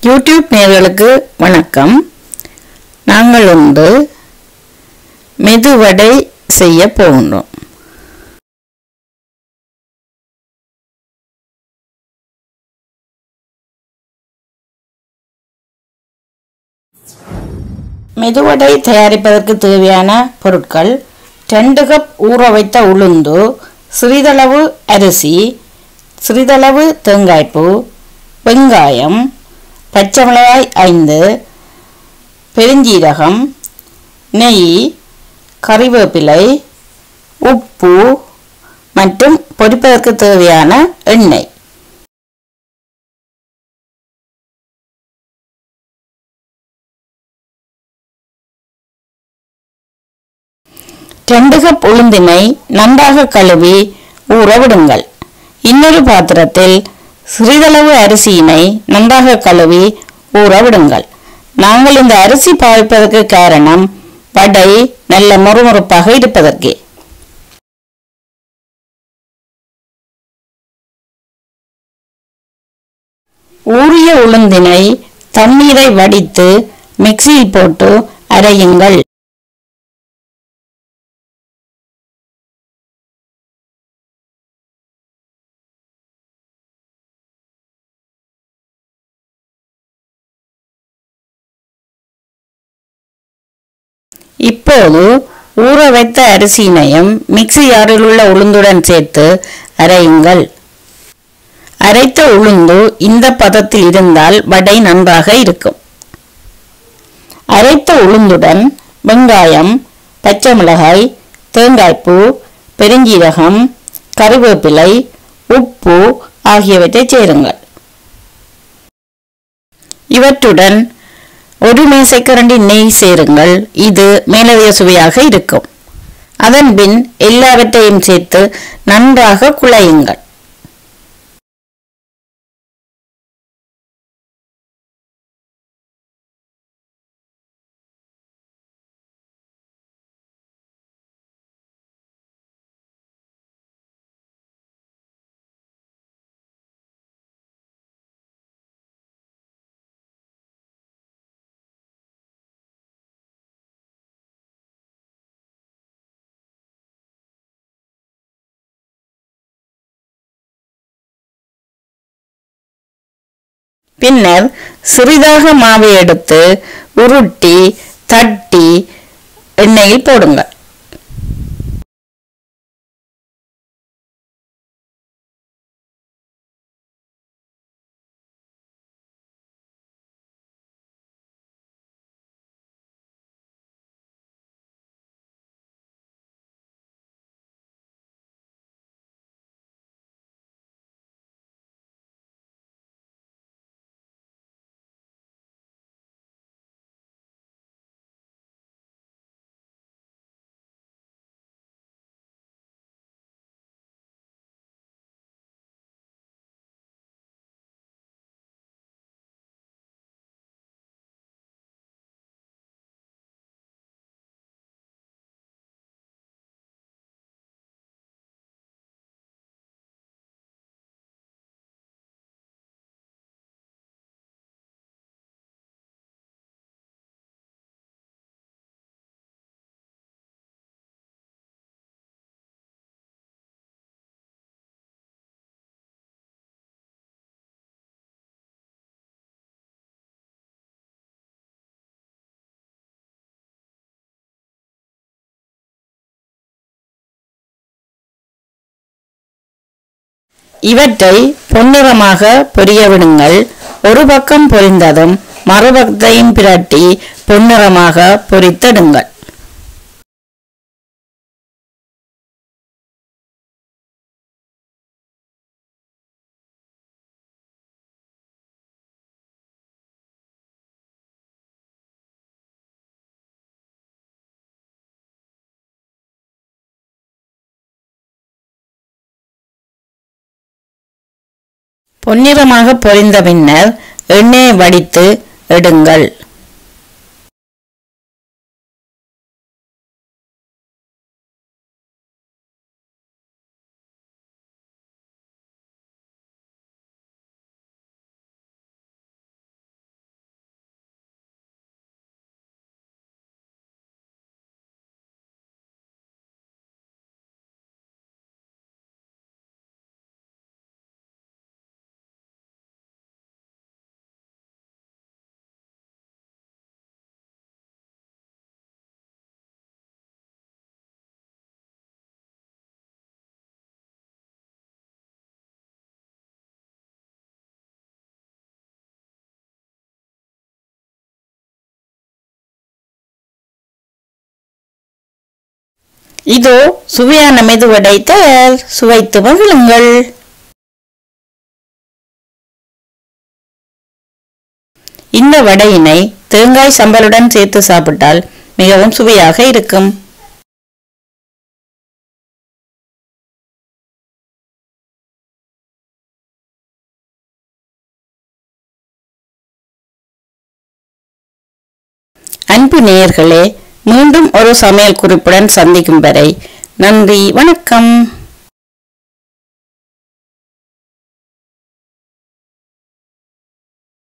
YouTube நேயர்களுக்கு வணக்கம் நாங்கள் வந்து மெதுவடை செய்ய போகின்றோம் மெதுவடை தயாரிப்பதற்கு தேவையான பொருட்கள் ரெண்டு கப் ஊற வைத்த உளுந்து சிறிதளவு அரிசி சிறிதளவு தேங்காய்ப்பூ வெங்காயம் பச்சை மிளகாய் ஐந்து பெருஞ்சீரகம் நெய் கறிவேப்பிலை உப்பு மற்றும் பொரிப்பதற்கு தேவையான எண்ணெய் ரெண்டு கப் உளுந்தினை நன்றாக கழுவி ஊற விடுங்கள் இன்னொரு பாத்திரத்தில் சிறிதளவு அரிசியினை நன்றாக கழுவி ஊற விடுங்கள் நாங்கள் இந்த அரிசி பாவிப்பதற்கு காரணம் வடை நல்ல மொறுமொறுப்பாக இருப்பதற்கே ஊறிய உளுந்தினை தண்ணீரை வடித்து மிக்சியில் போட்டு அரையுங்கள் இப்போது ஊற வைத்த அரிசியினையும் மிக்சி யாரில் உள்ள உளுந்துடன் சேர்த்து அரையுங்கள் அரைத்த உளுந்து இந்த பதத்தில் இருந்தால் வடை நன்றாக இருக்கும் அரைத்த உளுந்துடன் வெங்காயம் பச்சை மிளகாய் தேங்காய்ப்பூ பெருஞ்சீரகம் கருவேப்பிலை உப்பு ஆகியவற்றை சேருங்கள் இவற்றுடன் ஒரு மேசைக்கரண்டி நெய் சேருங்கள் இது மேலதிக சுவையாக இருக்கும் அதன் பின் எல்லாவற்றையும் சேர்த்து நன்றாக குழையுங்கள் பின்னர் சிறிதாக மாவை எடுத்து உருட்டி தட்டி எண்ணெயில் போடுங்கள் இவற்றை பொன்னிறமாக பொரிய விடுங்கள் ஒரு பக்கம் பொரிந்ததும் மறுபக்கத்தையும் பிரட்டி பொன்னிறமாக பொரித்தெடுங்கள் பொன்னிறமாக பொரிந்த பின்னர் எண்ணெயை வடித்து எடுங்கள் இதோ சுவையான மெதுவடை தயார் சுவைத்து மகிழுங்கள் இந்த வடையினை தேங்காய் சம்பலுடன் சேர்த்து சாப்பிட்டால் மிகவும் சுவையாக இருக்கும் அன்பு நேயர்களே மீண்டும் ஒரு சமையல் குறிப்புடன் சந்திக்கும் வரை நன்றி வணக்கம்